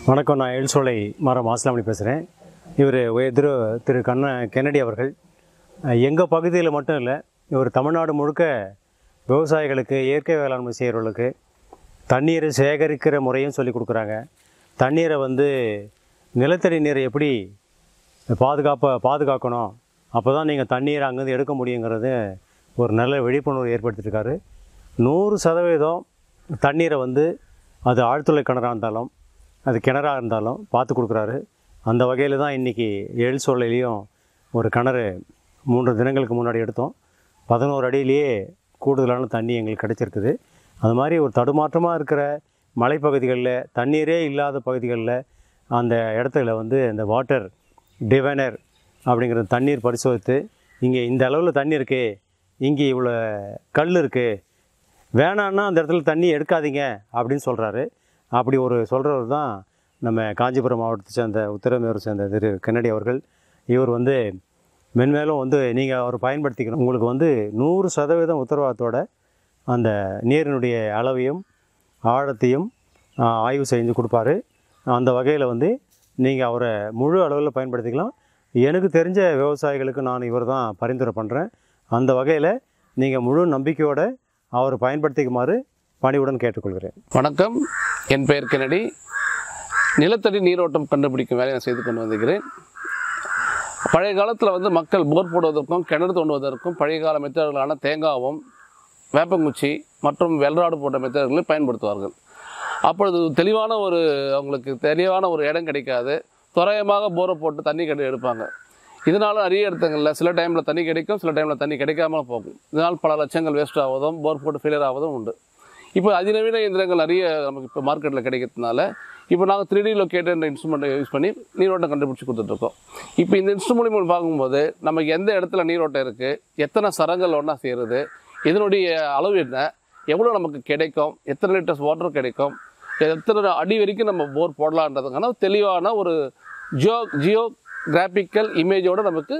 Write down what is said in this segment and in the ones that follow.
வணக்கம் நான் எல்சோலை மரம் மாசிலாமணி பேசுகிறேன் இவர் திரு திரு கண்ண கென்னடி அவர்கள் எங்கள் பகுதியில் மட்டும் இல்லை இவர் தமிழ்நாடு முழுக்க விவசாயிகளுக்கு இயற்கை வேளாண்மை செய்கிறவர்களுக்கு தண்ணீரை சேகரிக்கிற முறையும் சொல்லி கொடுக்குறாங்க தண்ணீரை வந்து நிலத்தடி நீரை எப்படி பாதுகாப்ப பாதுகாக்கணும் அப்போ தான் நீங்கள் தண்ணீரை அங்கேருந்து எடுக்க முடியுங்கிறது ஒரு நல்ல விழிப்புணர்வு ஏற்படுத்தியிருக்காரு நூறு சதவீதம் தண்ணீரை வந்து அது ஆழ்துளை கிணறாக இருந்தாலும் அது கிணறாக இருந்தாலும் பார்த்து கொடுக்குறாரு அந்த வகையில் தான் இன்றைக்கி எழில் சோலையிலையும் ஒரு கிணறு மூன்று தினங்களுக்கு முன்னாடி எடுத்தோம் பதினோரு அடியிலேயே கூடுதலான தண்ணி எங்களுக்கு கிடச்சிருக்குது அது மாதிரி ஒரு தடுமாற்றமாக இருக்கிற மலைப்பகுதிகளில் தண்ணீரே இல்லாத பகுதிகளில் அந்த இடத்துல வந்து இந்த வாட்டர் டிவைனர் அப்படிங்கிற தண்ணீர் பரிசோதித்து இங்கே இந்த அளவில் தண்ணி இருக்குது இங்கே இவ்வளோ கல் இருக்குது வேணான்னா அந்த இடத்துல தண்ணி எடுக்காதீங்க அப்படின்னு சொல்கிறாரு அப்படி ஒரு சொல்கிறவர் தான் நம்ம காஞ்சிபுரம் மாவட்டத்தை சேர்ந்த உத்தரமேரூர் சேர்ந்த திரு கன்னடி அவர்கள் இவர் வந்து மென்மேலும் வந்து நீங்கள் அவர் பயன்படுத்திக்கணும் உங்களுக்கு வந்து நூறு சதவீதம் உத்தரவாதத்தோட அந்த நீரினுடைய அளவையும் ஆழத்தையும் ஆ, ஆய்வு செஞ்சு கொடுப்பாரு அந்த வகையில் வந்து நீங்கள் அவரை முழு அளவில் பயன்படுத்திக்கலாம் எனக்கு தெரிஞ்ச விவசாயிகளுக்கு நான் இவர் தான் பரிந்துரை பண்ணுறேன் அந்த வகையில் நீங்கள் முழு நம்பிக்கையோட அவர் பயன்படுத்திக்குமாறு பணிவுடன் கேட்டுக்கொள்கிறேன் வணக்கம் என் பெயர் கென்னடி நிலத்தடி நீரோட்டம் கண்டுபிடிக்கும் வேலையை நான் செய்து கொண்டு வந்திருக்கிறேன் பழைய காலத்தில் வந்து மக்கள் போர் போடுவதற்கும் கிணறு தோண்டுவதற்கும் பழைய கால மெத்தடர்களான தேங்காவும் வேப்பங்குச்சி மற்றும் வெள்ளராடு போன்ற மெத்தடர்களை பயன்படுத்துவார்கள் அப்பொழுது தெளிவான ஒரு அவங்களுக்கு தெளிவான ஒரு இடம் கிடைக்காது துறையமாக போரை போட்டு தண்ணி கட்டி எடுப்பாங்க இதனால நிறைய இடத்துங்களில் சில டைமில் தண்ணி கிடைக்கும் சில டைமில் தண்ணி கிடைக்காம போகும் இதனால் பல லட்சங்கள் வேஸ்ட் ஆவதும் போர் போட்டு ஃபெயிலியர் ஆவதும் உண்டு இப்போ அதிநவீன இயந்திரங்கள் நிறைய நமக்கு இப்போ மார்க்கெட்டில் கிடைக்கிறதுனால இப்போ நாங்கள் த்ரீ டி லொக்கேட்டர் என்ற இன்ஸ்ட்ருமெண்ட்டை யூஸ் பண்ணி நீரோட்டம் கண்டுபிடிச்சி கொடுத்துட்ருக்கோம் இப்போ இந்த இன்ஸ்ட்ருமெண்ட் மூலம் பார்க்கும்போது நமக்கு எந்த இடத்துல நீரோட்டம் இருக்குது எத்தனை சரங்கள் ஒன்றா சேருது இதனுடைய அளவு என்ன எவ்வளோ நமக்கு கிடைக்கும் எத்தனை லிட்டர்ஸ் வாட்டர் கிடைக்கும் எத்தனை அடி வரைக்கும் நம்ம போர் போடலான்றதுக்கான தெளிவான ஒரு ஜியோ ஜியோகிராபிக்கல் இமேஜோட நமக்கு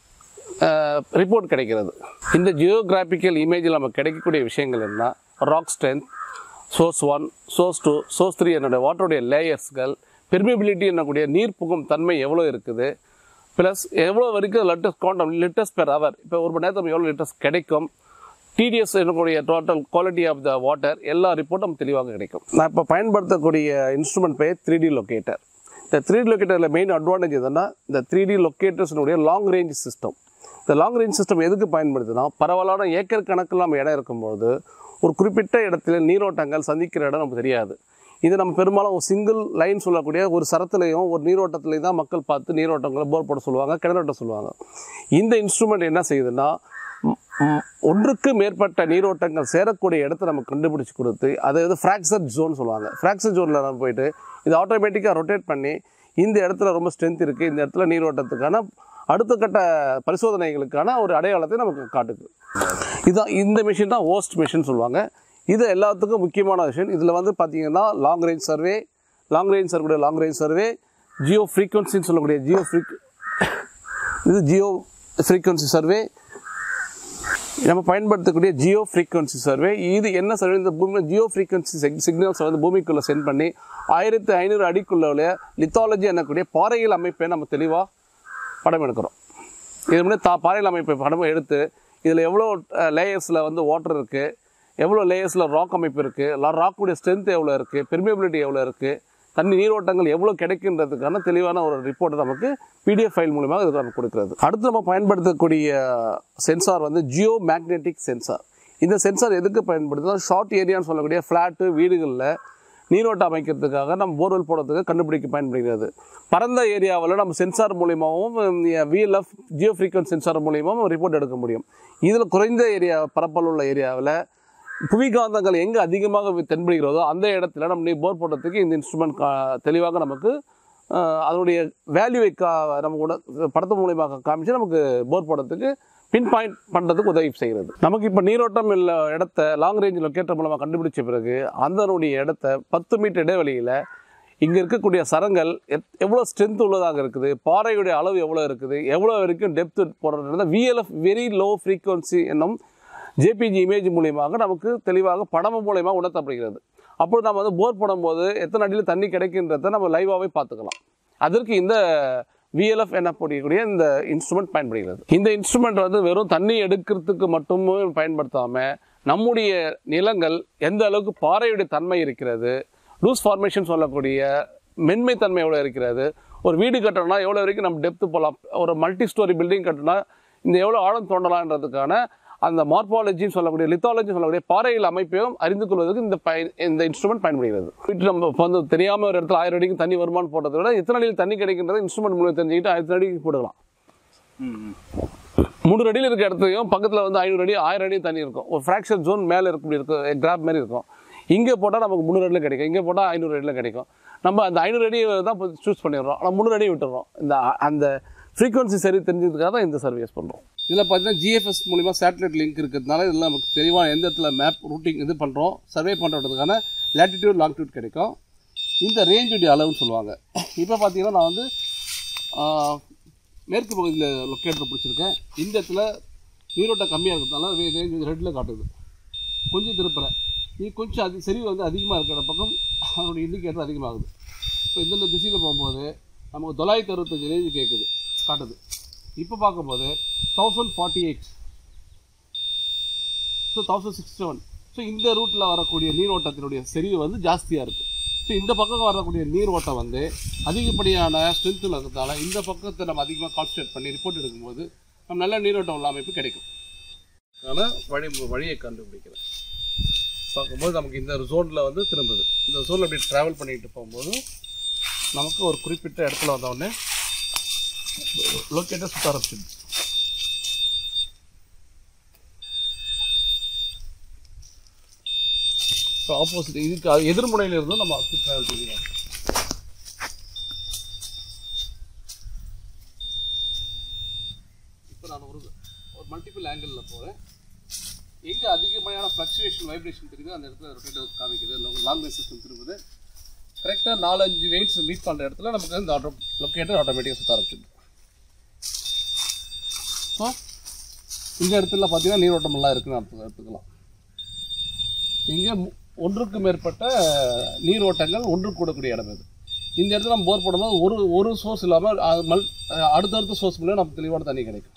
ரிப்போர்ட் கிடைக்கிறது இந்த ஜியோகிராபிக்கல் இமேஜில் நமக்கு கிடைக்கக்கூடிய விஷயங்கள் என்ன rock strength source one source two source three என்னுடைய வாட்டருடைய லேயர்ஸ்கள் பெர்மிபிலிட்டி என்னக்கூடிய நீர் புகும் தன்மை எவ்வளோ இருக்குது ப்ளஸ் எவ்வளோ வரைக்கும் litres quantum litres per hour இப்போ ஒரு மணி நேரத்துக்கு எவ்வளோ லிட்டர்ஸ் கிடைக்கும் டிடிஎஸ் என்னக்கூடிய total quality of the water எல்லா ரிப்போர்ட்டும் தெளிவாக கிடைக்கும் நான் இப்போ பயன்படுத்தக்கூடிய இன்ஸ்ட்ருமெண்ட் பெயர் த்ரீ டி லொக்கேட்டர் இந்த த்ரீ டி லொக்கேட்டரில் மெயின் அட்வான்டேஜ் எதுன்னா இந்த த்ரீ டி லொக்கேட்டர்ஸ்னுடைய லாங் ரேஞ்ச் சிஸ்டம் இந்த லாங் ரேஞ்ச் சிஸ்டம் எதுக்கு பயன்படுதுன்னா பரவலான ஏக்கர் கணக்கில் நம்ம இடம் இருக்கும்போது ஒரு குறிப்பிட்ட இடத்துல நீரோட்டங்கள் சந்திக்கிற இடம் நமக்கு தெரியாது இது நம்ம பெரும்பாலும் ஒரு சிங்கிள் லைன் சொல்லக்கூடிய ஒரு சரத்துலையும் ஒரு நீரோட்டத்துலையும் தான் மக்கள் பார்த்து நீரோட்டங்களை போர் போட சொல்லுவாங்க கிணறோட்ட சொல்லுவாங்க இந்த இன்ஸ்ட்ருமெண்ட் என்ன செய்யுதுன்னா ம், ம், ஒன்றுக்கு மேற்பட்ட நீரோட்டங்கள் சேரக்கூடிய இடத்த நம்ம கண்டுபிடிச்சு கொடுத்து அதை வந்து ஃப்ராக்சர் ஜோன் சொல்லுவாங்க ஃப்ராக்சர் ஜோனில் நம்ம போயிட்டு இது ஆட்டோமேட்டிக்காக ரொட்டேட் பண்ணி இந்த இடத்துல ரொம்ப ஸ்ட்ரென்த் இருக்குது இந்த இடத்துல நீரோட்டத்துக்கான அடுத்த கட்ட பரிசோதனைகளுக்கான ஒரு அடையாளத்தை நமக்கு காட்டுது இதான் இந்த மிஷின் தான் ஓஸ்ட் மிஷின் சொல்லுவாங்க இது எல்லாத்துக்கும் முக்கியமான விஷயம் இதில் வந்து பார்த்தீங்கன்னா long range survey long range survey long range survey geo ஃப்ரீக்வன்சின்னு சொல்லக்கூடிய ஜியோ ஃப்ரீக் இது ஜியோ ஃப்ரீக்வன்சி சர்வே நம்ம பயன்படுத்தக்கூடிய ஜியோ ஃப்ரீக்வன்சி சர்வே இது என்ன சர்வே இந்த பூமி ஜியோ ஃப்ரீக்வன்சி சிக்னல்ஸ் வந்து பூமிக்குள்ளே சென்ட் பண்ணி ஆயிரத்தி ஐநூறு அடிக்குள்ள உள்ள லித்தாலஜி என்னக்கூடிய பாறைகள் அமைப்பை நம்ம தெளிவாக படம் எடுக்கிறோம் இது முன்னாடி தா பாறைகள் அமைப்பை படம் எடுத்து இதில் எவ்வளோ லேயர்ஸில் வந்து வாட்டர் இருக்குது எவ்வளோ லேயர்ஸில் ராக் அமைப்பு இருக்குது ராக்குடைய ஸ்ட்ரென்த் எவ்வளோ இருக்குது பெர்மியபிலிட்டி எவ்வளோ இருக்குது தண்ணி நீரோட்டங்கள் எவ்வளோ கிடைக்குன்றதுக்கான தெளிவான ஒரு ரிப்போர்ட் நமக்கு பிடிஎஃப் ஃபைல் மூலமாக இது நமக்கு கொடுக்குறது அடுத்து நம்ம பயன்படுத்தக்கூடிய சென்சார் வந்து ஜியோ மேக்னெட்டிக் சென்சார் இந்த சென்சார் எதுக்கு பயன்படுதுன்னா ஷார்ட் ஏரியான்னு சொல்லக்கூடிய ஃப்ளாட்டு வீடுகளில் நீரோட்டம் அமைக்கிறதுக்காக நம்ம போர்வெல் போடுறதுக்கு கண்டுபிடிக்க பயன்படுகிறது பரந்த ஏரியாவில் நம்ம சென்சார் மூலியமாகவும் விஎல்எஃப் ஜியோ ஃப்ரீக்வன்சி சென்சார் மூலியமாகவும் ரிப்போர்ட் எடுக்க முடியும் இதில் குறைந்த ஏரியா பரப்பல் உள்ள ஏரியாவில் புவிகாந்தங்கள் எங்கே அதிகமாக தென்படுகிறதோ அந்த இடத்துல நம்ம நீ போர் போடுறதுக்கு இந்த இன்ஸ்ட்ருமெண்ட் தெளிவாக நமக்கு ஆஹ், அதனுடைய வேல்யூவை கா நம்ம உட படத்து மூலியமாக காமிச்சு நமக்கு போர் போடுறதுக்கு பின் பாயிண்ட் பண்ணுறதுக்கு உதவி செய்கிறது நமக்கு இப்போ நீரோட்டம் இல்லை இடத்த லாங் ரேஞ்ச் லொக்கேட்டர் மூலமாக கண்டுபிடிச்ச பிறகு அதனுடைய இடத்த பத்து மீட்டர் இடைவெளியில் இங்கே இருக்கக்கூடிய சரங்கள் எத் எவ்வளோ ஸ்ட்ரென்த் உள்ளதாக இருக்குது பாறையுடைய அளவு எவ்வளோ இருக்குது எவ்வளோ வரைக்கும் டெப்த் போடுறது விஎல்எஃப் வெரி லோ ஃப்ரீக்வன்சி என்னும் ஜேபிஜி இமேஜ் மூலியமாக நமக்கு தெளிவாக படம் மூலியமாக உணர்த்தப்படுகிறது அப்போ நம்ம வந்து போர் போடும்போது எத்தனை அடியில் தண்ணி கிடைக்குன்றதை நம்ம லைவாகவே பார்த்துக்கலாம் அதற்கு இந்த விஎல்எஃப் என்ன கூடிய இந்த இன்ஸ்ட்ருமெண்ட் பயன்படுகிறது இந்த இன்ஸ்ட்ருமெண்ட் வந்து வெறும் தண்ணி எடுக்கிறதுக்கு மட்டுமே பயன்படுத்தாமல் நம்முடைய நிலங்கள் எந்த அளவுக்கு பாறையுடைய தன்மை இருக்கிறது லூஸ் ஃபார்மேஷன் சொல்லக்கூடிய மென்மை தன்மை எவ்வளோ இருக்கிறது ஒரு வீடு கட்டணும்னா எவ்வளோ வரைக்கும் நம்ம டெப்த்து போகலாம் ஒரு மல்டி ஸ்டோரி பில்டிங் கட்டணும்னா இந்த எவ்வளோ ஆழம் தோண்டலான்றதுக்கான அந்த மார்பாலஜின்னு சொல்லக்கூடிய லித்தாலஜி சொல்லக்கூடிய பாறையில் அமைப்பையும் அறிந்து கொள்வதற்கு இந்த பயன் இந்த இன்ஸ்ட்ருமெண்ட் பயன்படுகிறது வீட்டு நம்ம இப்போ வந்து தெரியாமல் ஒரு இடத்துல ஆயிரம் அடிக்கு தண்ணி வருமானு போட்டதை விட எத்தனை அடியில் தண்ணி கிடைக்கின்றதை இன்ஸ்ட்ருமெண்ட் மூலம் தெரிஞ்சுக்கிட்டு ஆயிரத்தி அடிக்கு போடலாம் முந்நூறு அடியில் இருக்க இடத்துலையும் பக்கத்தில் வந்து ஐநூறு அடி ஆயிரம் அடி தண்ணி இருக்கும் ஒரு ஃப்ராக்சர் ஜோன் மேலே இருக்கும் இருக்கும் கிராப் மாதிரி இருக்கும் இங்கே போட்டால் நமக்கு முந்நூறு அடியில் கிடைக்கும் இங்கே போட்டால் ஐநூறு அடியில் கிடைக்கும் நம்ம அந்த ஐநூறு அடி தான் சூஸ் பண்ணிடுறோம் ஆனால் முந்நூறு அடி விட்டுறோம் இந்த அந்த ஃப்ரீக்வன்சி சரி தெரிஞ்சதுக்காக தான் இந்த சர்வீஸ் பண்ணுறோம் இதில் பார்த்தீங்கன்னா ஜிஎஃப்எஸ் மூலிமா சேட்டலைட் லிங்க் இருக்கிறதுனால இதில் நமக்கு தெளிவான எந்த இடத்துல மேப் ரூட்டிங் இது பண்ணுறோம் சர்வே பண்ணுறதுக்கான லேட்டிடியூட் லாங்கிடியூட் கிடைக்கும் இந்த ரேஞ்சுடைய அளவுன்னு சொல்லுவாங்க இப்போ பார்த்தீங்கன்னா நான் வந்து ஆஹ், மேற்கு பகுதியில் லொக்கேட்டர் பிடிச்சிருக்கேன் இந்த இடத்துல நீரோட்டம் கம்மியாக இருக்கிறதுனால ரேஞ்ச் ரெட்டில் காட்டுது கொஞ்சம் திருப்புறேன் இது கொஞ்சம் அதி செறிவு வந்து அதிகமாக இருக்கிற பக்கம் அதனுடைய இண்டிகேட்டர் அதிகமாகுது இப்போ இந்தந்த திசையில் போகும்போது நமக்கு தொள்ளாயிரத்தி அறுபத்தஞ்சு ரேஞ்சு கேட்குது காட்டுது இப்போ பார்க்கும்போது thousand forty eight so thousand sixty seven so இந்த ரூட்டில் வரக்கூடிய நீரோட்டத்தினுடைய செறிவு வந்து ஜாஸ்தியாக இருக்குது ஸோ இந்த பக்கம் வரக்கூடிய நீரோட்டம் வந்து அதிகப்படியான ஸ்ட்ரென்த்தில் இருக்கிறதால இந்த பக்கத்தை நம்ம அதிகமாக கான்சன்ட்ரேட் பண்ணி ரிப்போர்ட் எடுக்கும்போது நம்ம நல்ல நீரோட்டம் உள்ள அமைப்பு கிடைக்கும் அதனால் வழி வழியை கண்டுபிடிக்கிறேன் பார்க்கும்போது நமக்கு இந்த ஜோனில் வந்து திரும்புது இந்த ஜோனில் அப்படி ட்ராவல் பண்ணிட்டு போகும்போது நமக்கு ஒரு குறிப்பிட்ட இடத்துல வந்தோடனே லொக்கேட்டர் சுத்த ஆரம்பிச்சிடுது ஸோ ஆப்போசிட் இதுக்கு அது எதிர்முனையில் இருந்தும் நம்ம அதுக்கு ட்ராவல் பண்ணிக்கலாம் இப்போ நான் ஒரு ஒரு மல்டிபிள் ஆங்கிளில் போகிறேன் எங்கே அதிகப்படியான ஃப்ளக்சுவேஷன் வைப்ரேஷன் தெரியுது அந்த இடத்துல ரொட்டேட்டர் காமிக்குது லாங் ரேஞ்ச் சிஸ்டம் திரும்புது கரெக்டாக நாலஞ்சு வெயிட்ஸ் மீட் பண்ணுற இடத்துல நமக்கு இந்த ஆட்டோ லொக்கேட்டர் ஆட்டோமேட்டிக்காக சுற்ற ஆரம்பிச்சிடுது ஸோ இந்த இடத்துல பார்த்தீங்கன்னா நீரோட்டம் எல்லாம் இருக்குன்னு அர்த்தம் எடுத்துக்கலாம் இங்கே மு- ஒன்றுக்கு மேற்பட்ட நீரோட்டங்கள் ஒன்று கூடக்கூடிய இடம் இது இந்த இடத்துல நம்ம போர் போடும்போது ஒரு ஒரு சோர்ஸ் இல்லாமல் அ- மல் அஹ் அடுத்தடுத்த சோர்ஸ் மூலம் நமக்கு தெளிவான தண்ணி கிடைக்கும்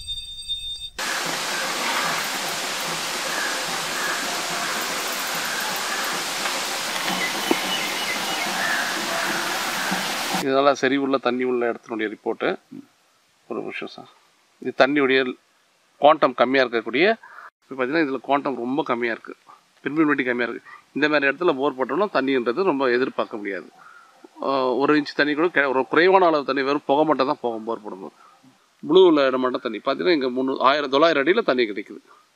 இதெல்லாம் சரி உள்ள தண்ணி உள்ள இடத்தினுடைய ரிப்போர்ட்டு ஒரு நிமிஷம் சார் இது தண்ணியுடைய குவாண்டம் கம்மியாக இருக்கக்கூடிய இப்போ பார்த்தீங்கன்னா இதில் குவாண்டம் ரொம்ப கம்மியாக இருக்குது பின்பின்வெட்டி கம்மியாக இருக்குது இந்த மாதிரி இடத்துல போர் போட்டோம்னா தண்ணின்றது ரொம்ப எதிர்பார்க்க முடியாது ஆஹ் ஒரு இன்ச் தண்ணி கூட கெ- ஒரு குறைவான அளவு தண்ணி வெறும் புகை மட்டும் தான் போகும் போர் போடும்போது ப்ளூவில் இடம் மட்டும் தண்ணி பார்த்தீங்கன்னா இங்கே முந்நூறு ஆயிரம் தொள்ளாயிரம் அடியில் தண்ணி கிடைக்குது